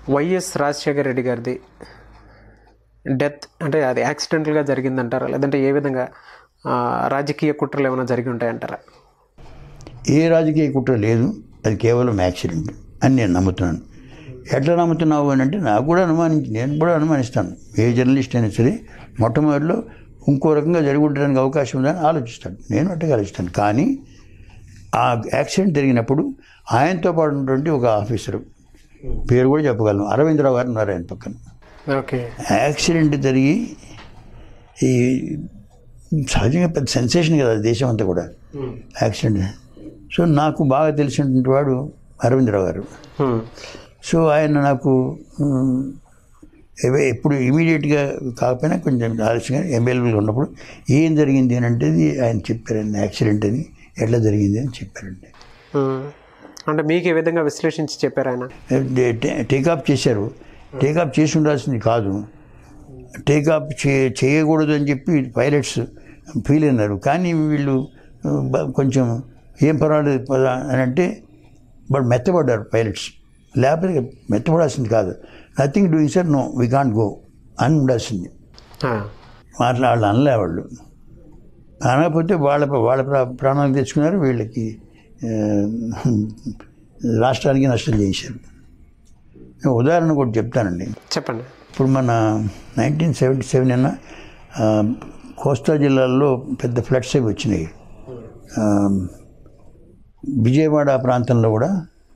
YS Rajasekhara Reddy గారిది death అంటే అది యాక్సిడెంటల్గా జరిగిందంటారా లేదంటే ఏ విధంగా ఆ, రాజకీయ కుట్రలు ఏమైనా జరిగి ఉంటాయంటారా ఏ రాజకీయ కుట్ర లేదు అది కేవలం యాక్సిడెంట్ అని నేను నమ్ముతున్నాను ఎట్లా నమ్ముతున్నావు అని అంటే నాకు కూడా అనుమానించి నేను కూడా అనుమానిస్తాను ఏ జర్నలిస్ట్ అయినా సరే మొట్టమొదటిలో ఇంకో రకంగా జరిగి ఉండడానికి అవకాశం ఉందని ఆలోచిస్తాను నేను అట్టగా ఆలోచిస్తాను కానీ ఆ యాక్సిడెంట్ జరిగినప్పుడు ఆయనతో పాటు ఉన్నటువంటి ఒక ఆఫీసరు పేరు కూడా చెప్పగలను అరవిందరావు గారు ఉన్నారు ఆయన పక్కన ఓకే యాక్సిడెంట్ జరిగి ఈ సహజంగా పెద్ద సెన్సేషన్ కదా దేశం అంతా కూడా యాక్సిడెంట్ సో నాకు బాగా తెలిసినటువంటి వాడు అరవిందరావు గారు సో ఆయన నాకు ఉమ్, ఎవ- ఎప్పుడు ఇమీడియట్గా కాకపోయినా కొంచెం ఆలస్యంగా అవైలబుల్గా ఉన్నప్పుడు ఏం జరిగింది అని అంటే ఇది ఆయన చెప్పారండి యాక్సిడెంట్ అని ఎట్లా జరిగింది అని చెప్పారండి అంటే మీకు ఏ విధంగా విశ్లేషించి చెప్పారు ఆయన టేకాఫ్ చేశారు టేకాఫ్ చేసి ఉండాల్సింది కాదు టేకాఫ్ చే చేయకూడదు అని చెప్పి పైలట్స్ ఫీల్ అయినారు కానీ వీళ్ళు ఆ, బ- కొంచెం ఏం పర్వాలేదు పద అని అంటే బట్ మెత్తపడ్డారు పైలట్స్ లేకపోతే మెత్తపడాల్సింది కాదు nothing doing sir no we can't go అని ఉండాల్సింది ఆ, మాట్లా వాళ్ళు అనలే వాళ్ళు అనకపోతే వాళ్ళ వాళ్ళ ప్రా- ప్రాణాలు తెచ్చుకున్నారు వీళ్ళకి ఆ, రాష్ట్రానికి నష్టం చేశారు నేను ఉదాహరణ కూడా చెప్తానండి చెప్పండి ఇప్పుడు మన నైన్టీన్ సెవెంటీ సెవెన్ అన్న ఆ, కోస్తా జిల్లాల్లో పెద్ద ఫ్లడ్స్ అవి వచ్చినాయి ఆ, విజయవాడ ప్రాంతంలో కూడా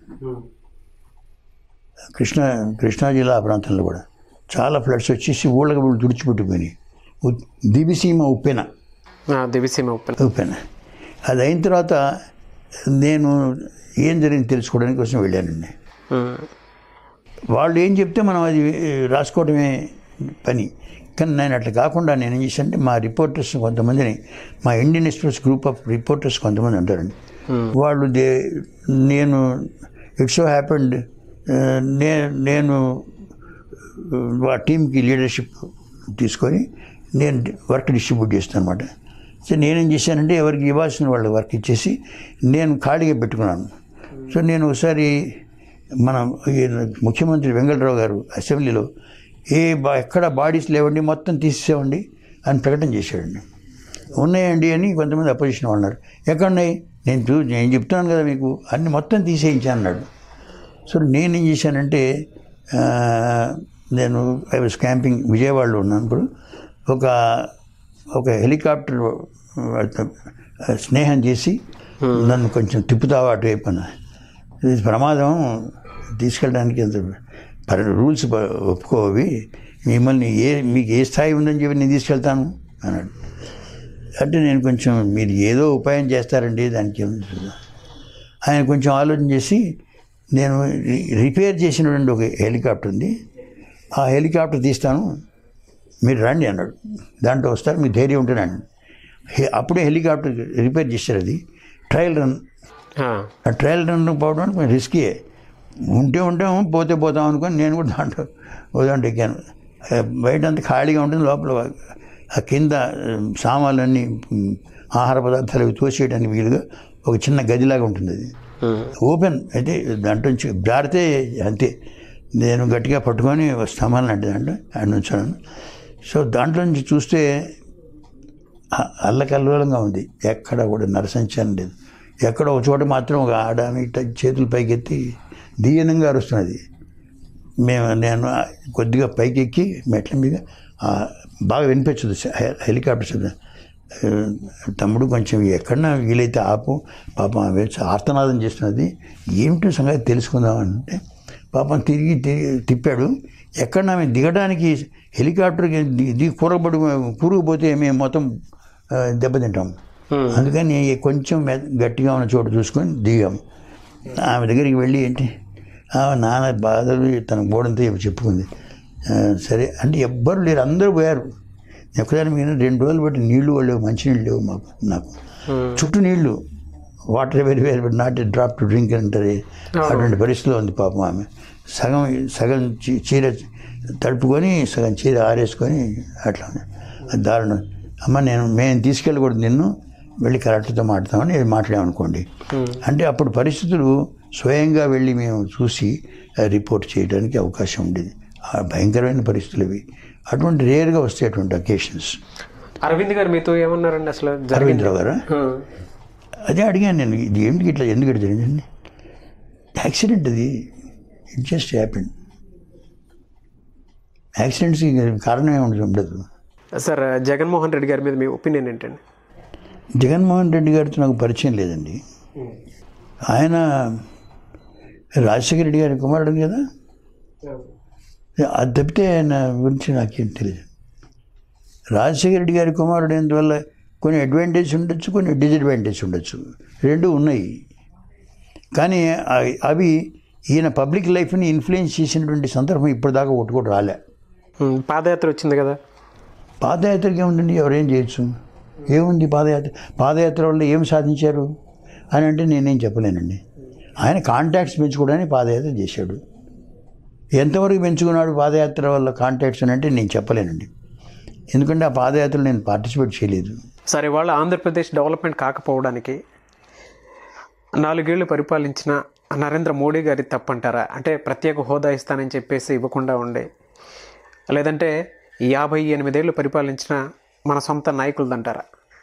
కృష్ణా కృష్ణా జిల్లా ప్రాంతంలో కూడా చాలా ఫ్లడ్స్ వచ్చేసి ఊళ్ళకి ఊళ్ళు తుడిచిపెట్టిపోయినాయి ఉ- దివిసీమ ఉప్పెన ఆ, దివిసీమ ఉప్పెన ఉప్పెన అది అయిన తర్వాత నేను ఏం జరిగింది తెలుసుకోవడానికి కోసం వెళ్ళానండి ఉమ్, వాళ్ళు ఏం చెప్తే మనం అది ఏ, రాసుకోవడమే పని కానీ నేను అట్లా కాకుండా నేను ఏం చేశానంటే మా రిపోర్టర్స్ కొంతమందిని మా Indian Express group of reporters కొంతమంది ఉంటారండి వాళ్ళు దే నేను ఇట్స్ సో హ్యాపెండ్ నే నేను ఆ టీంకి లీడర్షిప్ తీసుకొని నేను వర్క్ డిస్ట్రిబ్యూట్ చేస్తాను అనమాట సో నేనేం చేశానంటే ఎవరికి ఇవ్వాల్సిన వాళ్ళు వర్క్ ఇచ్చేసి నేను ఖాళీగా పెట్టుకున్నాను సో నేను ఒకసారి మన ఈ ముఖ్యమంత్రి వెంకటరావు గారు అసెంబ్లీలో ఏ బా ఎక్కడ బాడీస్ లేవండి మొత్తం తీసేవండి అని ప్రకటన చేశాడండి ఉన్నాయండి అని కొంతమంది అపోజిషన్ వాళ్ళు అన్నారు ఎక్కడున్నాయి నేను చూ నేను చెప్తున్నాను కదా మీకు అన్ని మొత్తం తీసేయించాను అన్నాడు సో నేనేం చేశానంటే ఆ, నేను ఐ వాజ్ క్యాంపింగ్ విజయవాడలో ఉన్నప్పుడు ఒక ఒక హెలికాప్టర్ వాళ్ళతో స్నేహం చేసి నన్ను కొంచెం తిప్పుతావా అటువైపు అన్న ఇది ప్రమాదం తీసుకెళ్ళడానికి అంత పరి రూల్స్ ప- ఒప్పుకోవి మిమ్మల్ని ఏ మీకు ఏ స్థాయి ఉందని చెప్పి నేను తీసుకెళ్తాను అన్నాడు అంటే నేను కొంచెం మీరు ఏదో ఉపాయం చేస్తారండి దానికి ఏం లేదు. ఆయన కొంచెం ఆలోచన చేసి నేను రి- రిపేర్ చేసినటువంటి ఒక హెలికాప్టర్ ఉంది ఆ హెలికాప్టర్ తీస్తాను మీరు రండి అన్నాడు దాంట్లో వస్తారు మీకు ధైర్యం ఉంటే రండి హె- అప్పుడే హెలికాప్టర్ రిపేర్ చేశారు అది ట్రయల్ రన్ ఆ, ఆ ట్రయల్ రన్ పోవడం అంటే కొంచెం రిస్కీ ఉంటే ఉంటాము పోతే పోతాం అనుకొని నేను కూడా దాంట్లో ఓ దాంట్లో ఎక్కాను ఆ, బయట అంతా ఖాళీగా ఉంటుంది లోపల ఆ కింద ఆ, సామాన్లన్నీ ఉమ్, ఆహార పదార్థాలు అవి తోసేయడానికి వీలుగా ఒక చిన్న గదిలాగా ఉంటుంది అది ఉమ్, ఓపెన్ అయితే దాంట్లో నుంచి జారితే అంతే నేను గట్టిగా పట్టుకొని స్తంభాలను అంటే దాంట్లో ఆయన ఉంచాను సో దాంట్లో నుంచి చూస్తే అ- అల్లకల్లోలంగా ఉంది ఎక్కడ కూడా నరసంచారం లేదు ఎక్కడ ఒక చోట మాత్రం ఒక ఆడ ఆమె ఇట్లా చేతులు పైకెత్తి దీనంగా అరుస్తున్నది మేము నేను కొద్దిగా పైకి ఎక్కి మెట్ల మీద ఆ, బాగా వినిపించదు హె- హెలికాప్టర్ శబ్దం ఆ, తమ్ముడు కొంచెం ఎక్కడన్నా వీలైతే ఆపు పాపం ఆమె ఆర్తనాదం చేస్తున్నది ఏమిటో సంగతి తెలుసుకుందాం అంటే పాపం తిరిగి తిరిగి తిప్పాడు ఎక్కడ ఆమె దిగడానికి హెలికాప్టర్కి ది- దిగి కూరబడి కూరుకుపోతే మేము మొత్తం ఆ, దెబ్బతింటాం ఉమ్, అందుకని కొంచెం మె- గట్టిగా ఉన్న చోటు చూసుకొని దిగాము ఆమె దగ్గరికి వెళ్ళి ఏంటి ఆమె నాన్న బాధలు తన గోడంతా చెప్పుకుంది ఆ, సరే అంటే ఎవ్వరు లేరు అందరూ పోయారు ఎక్కదాని మీద రెండు రోజులు బట్టి నీళ్లు వాళ్ళు లేవు మంచినీళ్ళు లేవు మాకు నాకు ఉమ్, చుట్టూ నీళ్లు water very very but not drop to drink అంటారు అటువంటి పరిస్థితిలో ఉంది పాపం ఆమె సగం సగం చీ- చీర తడుపుకొని సగం చీర ఆరేసుకొని అట్లా ఉంది. అది దారుణం అమ్మ నేను మేము తీసుకెళ్ళకూడదు నిన్ను వెళ్ళి కరెక్ట్తో మాట్లాడతామని ఇది మాట్లాడామనుకోండి ఉమ్, అంటే అప్పుడు పరిస్థితులు స్వయంగా వెళ్ళి మేము చూసి ఆ, రిపోర్ట్ చేయడానికి అవకాశం ఉండేది ఆ భయంకరమైన పరిస్థితులు అవి అటువంటి రేర్గా వస్తాయి అటువంటి అకేషన్స్ అరవింద్ గారు మీతో ఏమన్నారండి అసలు జరిగింది అరవింద్రావు గారా అదే అడిగాను నేను ఇది ఏమిటి ఇట్లా ఎందుకు ఇట్లా జరిగిందండి యాక్సిడెంట్ అది ఇట్ జస్ట్ హ్యాపెండ్ యాక్సిడెంట్స్కి కారణం ఏమి ఉండదు సార్ జగన్మోహన్ రెడ్డి గారి మీద మీ ఒపీనియన్ ఏంటండి జగన్మోహన్ రెడ్డి గారితో నాకు పరిచయం లేదండి ఆయన రాజశేఖర రెడ్డి గారి కుమారుడు కదా అది తప్పితే ఆయన గురించి నాకేం తెలియదు రాజశేఖర రెడ్డి గారి కుమారుడు అందువల్ల కొన్ని అడ్వాంటేజ్ ఉండొచ్చు కొన్ని డిసడ్వాంటేజ్ ఉండొచ్చు రెండు ఉన్నాయి కానీ అవి- అవి ఈయన పబ్లిక్ లైఫ్ని ఇన్ఫ్లుయెన్స్ చేసినటువంటి సందర్భం ఇప్పటిదాకా ఒకటి కూడా రాలే ఉమ్, పాదయాత్ర వచ్చింది కదా పాదయాత్రకి ఏముందండి ఎవరేం చేయొచ్చు ఏముంది పాదయాత్ర పాదయాత్ర వల్ల ఏం సాధించారు అని అంటే నేనేం చెప్పలేనండి ఆయన కాంటాక్ట్స్ పెంచుకోవడానికి పాదయాత్ర చేశాడు ఎంతవరకు పెంచుకున్నాడు పాదయాత్ర వల్ల కాంటాక్ట్స్ అని అంటే నేను చెప్పలేనండి ఎందుకంటే ఆ పాదయాత్రలో నేను పార్టిసిపేట్ చేయలేదు సరే ఇవాళ ఆంధ్రప్రదేశ్ డెవలప్మెంట్ కాకపోవడానికి నాలుగేళ్లు పరిపాలించిన నరేంద్ర మోడీ గారి తప్పంటారా అంటే ప్రత్యేక హోదా ఇస్తానని చెప్పేసి ఇవ్వకుండా ఉండే లేదంటే యాభై ఎనిమిదేళ్ళు పరిపాలించిన మన సొంత నాయకులదంటారా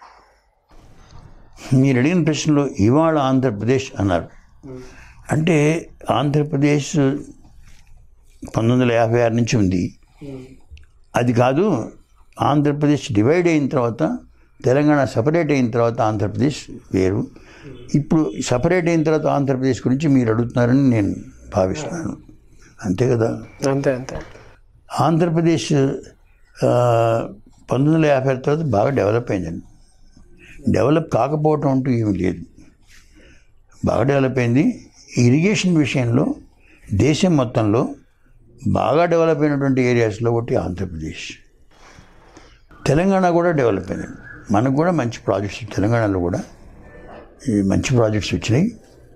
మీరు అడిగిన ప్రశ్నలో ఇవాళ ఆంధ్రప్రదేశ్ అన్నారు అంటే ఆంధ్రప్రదేశ్ పంతొమ్మిది వందల యాభై ఆరు నుంచి ఉంది అది కాదు ఆంధ్రప్రదేశ్ డివైడ్ అయిన తర్వాత తెలంగాణ సపరేట్ అయిన తర్వాత ఆంధ్రప్రదేశ్ వేరు ఇప్పుడు సపరేట్ అయిన తర్వాత ఆంధ్రప్రదేశ్ గురించి మీరు అడుగుతున్నారని నేను భావిస్తున్నాను అంతే కదా అంతే అంతే ఆంధ్రప్రదేశ్ ఆ, పంతొమ్మిది వందల యాభై ఆరు తర్వాత బాగా డెవలప్ అయిందండి డెవలప్ కాకపోవటం అంటూ ఏమీ లేదు బాగా డెవలప్ అయింది ఇరిగేషన్ విషయంలో దేశం మొత్తంలో బాగా డెవలప్ అయినటువంటి ఏరియాస్లో ఒకటి ఆంధ్రప్రదేశ్ తెలంగాణ కూడా డెవలప్ అయిందండి మనకు కూడా మంచి ప్రాజెక్ట్స్ తెలంగాణలో కూడా ఈ మంచి ప్రాజెక్ట్స్ వచ్చినాయి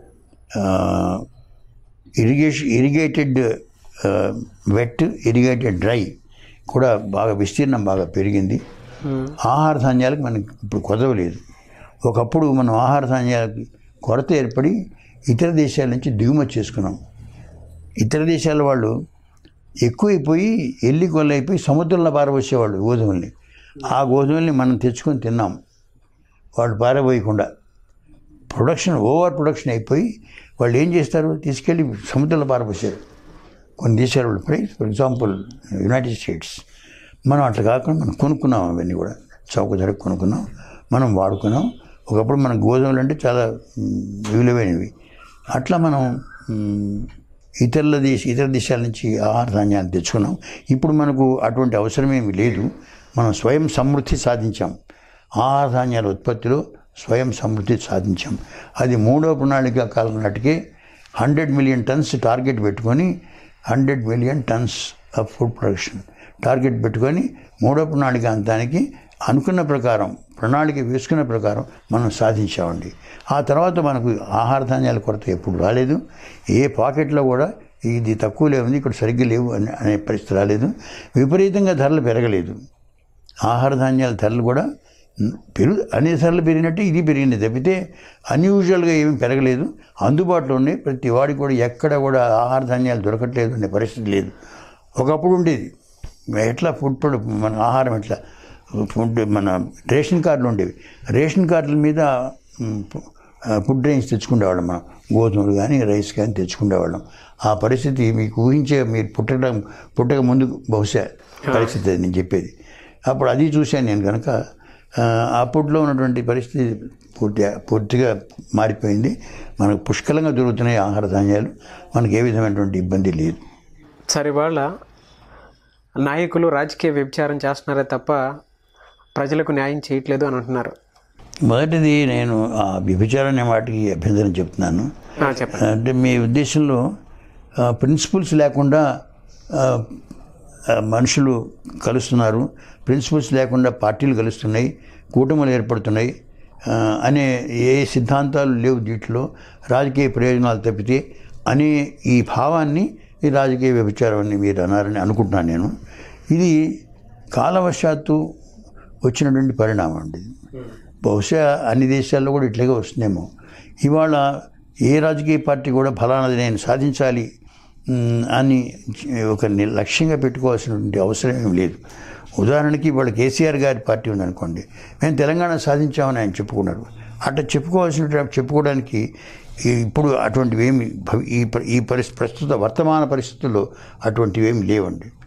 irrigation irrigated wet irrigated dry కూడా బాగా విస్తీర్ణం బాగా పెరిగింది ఆహార ధాన్యాలకు మనకి ఇప్పుడు కొదవ లేదు ఒకప్పుడు మనం ఆహార ధాన్యాలకు కొరత ఏర్పడి ఇతర దేశాల నుంచి దిగుమతి చేసుకున్నాం ఇతర దేశాల వాళ్ళు ఎక్కువైపోయి ఎల్లి కొల్లైపోయి సముద్రంలో పారబోసేవాళ్ళు గోధుమల్ని ఆ గోధుమల్ని మనం తెచ్చుకొని తిన్నాం వాళ్ళు పారబోయకుండా ప్రొడక్షన్ ఓవర్ ప్రొడక్షన్ అయిపోయి వాళ్ళు ఏం చేస్తారు తీసుకెళ్ళి సముద్రంలో పారబోసారు కొన్ని దేశాలు వాళ్ళు ఫర్ ఎగ్జాంపుల్ యునైటెడ్ స్టేట్స్ మనం అట్లా కాకుండా మనం కొనుక్కున్నాం అవన్నీ కూడా చౌక ధరకు కొనుక్కున్నాం మనం వాడుకున్నాం ఒకప్పుడు మన గోధుమలు అంటే చాలా మ్, విలువైనవి అట్లా మనం మ్, ఇతరుల దేశ ఇతర దేశాల నుంచి ఆహార ధాన్యాలు తెచ్చుకున్నాం ఇప్పుడు మనకు అటువంటి అవసరమేమి లేదు మనం స్వయం సమృద్ధి సాధించాం ఆహార ధాన్యాల ఉత్పత్తిలో స్వయం సమృద్ధి సాధించాం అది మూడో ప్రణాళిక కాలం నాటికే హండ్రెడ్ మిలియన్ టన్స్ టార్గెట్ పెట్టుకొని hundred million tons of food production target పెట్టుకొని మూడో ప్రణాళిక అంతానికి అనుకున్న ప్రకారం ప్రణాళిక వేసుకున్న ప్రకారం మనం సాధించామండి ఆ తర్వాత మనకు ఆహార ధాన్యాల కొరత ఎప్పుడు రాలేదు ఏ పాకెట్లో కూడా ఇది తక్కువలే ఉంది ఇక్కడ సరిగ్గా లేవు అని అనే పరిస్థితి రాలేదు విపరీతంగా ధరలు పెరగలేదు ఆహార ధాన్యాల ధరలు కూడా పెరుగు అన్ని ధరలు పెరిగినట్టు ఇది పెరిగింది తప్పితే అన్యూజువల్గా ఏమీ పెరగలేదు అందుబాటులో ఉన్నాయి ప్రతి వాడికి కూడా ఎక్కడ కూడా ఆహార ధాన్యాలు దొరకట్లేదు అనే పరిస్థితి లేదు ఒకప్పుడు ఉండేది ఎట్లా ఫుడ్ ప్రొడక్ట్ మన ఆహారం ఎట్లా ఫుడ్ మన రేషన్ కార్డులు ఉండేవి రేషన్ కార్డుల మీద మ్, ఫుడ్ రేంజ్ తెచ్చుకునేవాళ్ళం మనం గోధుమలు కానీ రైస్ కానీ తెచ్చుకునేవాళ్ళం ఆ పరిస్థితి మీకు ఊహించే మీరు పుట్టడం పుట్టక ముందు బహుశా పరిస్థితి అది నేను చెప్పేది అప్పుడు అది చూశాను నేను కనుక ఆ, అప్పట్లో ఉన్నటువంటి పరిస్థితి పూర్తిగా పూర్తిగా మారిపోయింది మనకు పుష్కలంగా దొరుకుతున్నాయి ఆహార ధాన్యాలు మనకు ఏ విధమైనటువంటి ఇబ్బంది లేదు సరే ఇవాళ నాయకులు రాజకీయ వ్యభిచారం చేస్తున్నారే తప్ప ప్రజలకు న్యాయం చేయట్లేదు అని అంటున్నారు మొదటిది నేను ఆ వ్యభిచారం అనే వాటికి అభ్యంతరం చెప్తున్నాను ఆ, చెప్పండి అంటే మీ ఉద్దేశంలో ప్రిన్సిపల్స్ లేకుండా ఆ, ఆ, మనుషులు కలుస్తున్నారు ప్రిన్సిపల్స్ లేకుండా పార్టీలు కలుస్తున్నాయి కూటములు ఏర్పడుతున్నాయి ఆ, అనే ఏ సిద్ధాంతాలు లేవు దీంట్లో రాజకీయ ప్రయోజనాలు తప్పితే అనే ఈ భావాన్ని ఈ రాజకీయ వ్యభిచారం అని మీరు అన్నారని అనుకుంటున్నాను నేను ఇది కాలవశాత్తు వచ్చినటువంటి పరిణామం అండి బహుశా అన్ని దేశాల్లో కూడా ఇట్లాగే వస్తుందేమో ఇవాళ ఏ రాజకీయ పార్టీ కూడా ఫలానాది నేను సాధించాలి మ్, అని ఒక ని- లక్ష్యంగా పెట్టుకోవాల్సినటువంటి అవసరం ఏం లేదు ఉదాహరణకి వాళ్ళు కేసీఆర్ గారి పార్టీ ఉందనుకోండి మేము తెలంగాణ సాధించామని ఆయన చెప్పుకున్నారు అట్లా చెప్పుకోవాల్సిన చెప్పుకోవడానికి ఈ- ఇప్పుడు అటువంటివి ఏమి భవి- ఈ ప- ఈ పరిస్థితి ప్రస్తుత వర్తమాన పరిస్థితుల్లో అటువంటివి ఏమి లేవండి